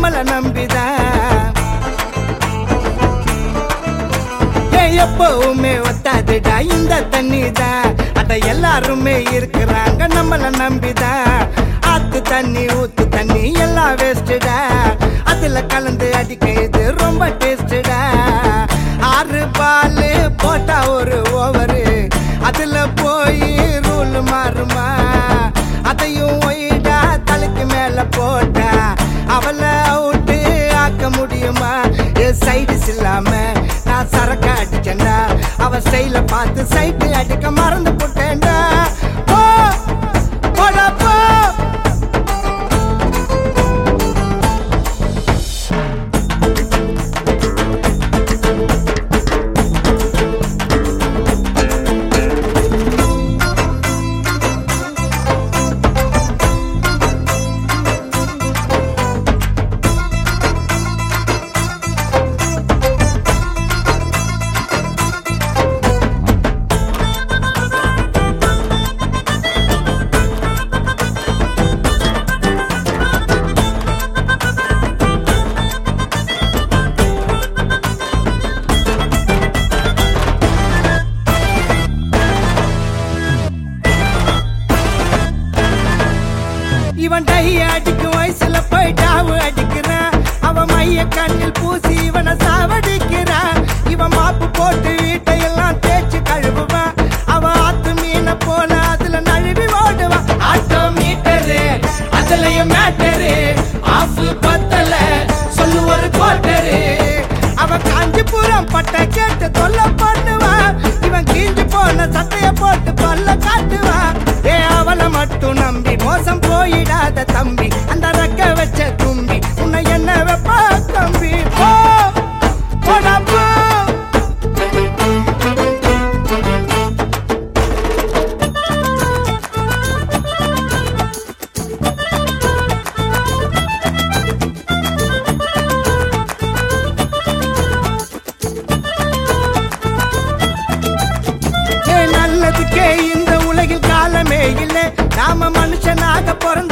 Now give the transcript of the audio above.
நம்மள நம்பிதான் ஏன் எப்பவுமே ஒத்தாதுடா இந்த தண்ணி தான் அத எல்லாருமே இருக்கிறாங்க நம்மள நம்பிதான் ஆத்து தண்ணி ஊத்து தண்ணி எல்லாம் வேஸ்டுடா அதுல கலந்து அடிக்க இது ரொம்ப டேஸ்டுடா ஆறு பால் போட்டா ஒரு ஓவரு அதுல போய் ரூல் மாறுமா அதையும் ஒய்டா தலைக்கு மேல போட்டா அவளை அவுட்டு ஆக்க முடியுமா ஏ சைடுஸ் இல்லாம நான் சரக்கு அடிச்சேன்டா அவ ஸ்டைல பார்த்து சைட்டு அடிக்க மறந்து போட்டேன்டா போ போடா போ இவன் டை அடிக்கும் வயசுல போய் டாவு அடிக்கிறான் அவன் மைய கண்ணில் பூசி இவனை சாவடிக்கிறான் இவன் மாப்பு போட்டு வீட்டை எல்லாம் தேய்ச்சு கழுவுவான் அவன் ஆத்து மீனை போல அதுல நழுவி ஓடுவான் ஆட்டோ மீட்டரு அதுலயும் மேட்டரு ஆஃப் பத்தல சொல்லு ஒரு கோட்டரு அவன் காஞ்சிபுரம் பட்டை கேட்டு தொல்லை பண்ணுவான் இவன் கீஞ்சு போன சட்டைய போட்டு கொல்ல காட்டுவான் ஏ அவளை மட்டும் நம்பி மோசம் போயிடாத தம்பி அந்த ரெக்க வச்ச தும்பி உன்னை என்ன வெப்பா தம்பி போ போடா போ ஏ நல்லதுக்கே இந்த உலகில் காலமே இல்லை நாம மனுஷனாக பிறந்த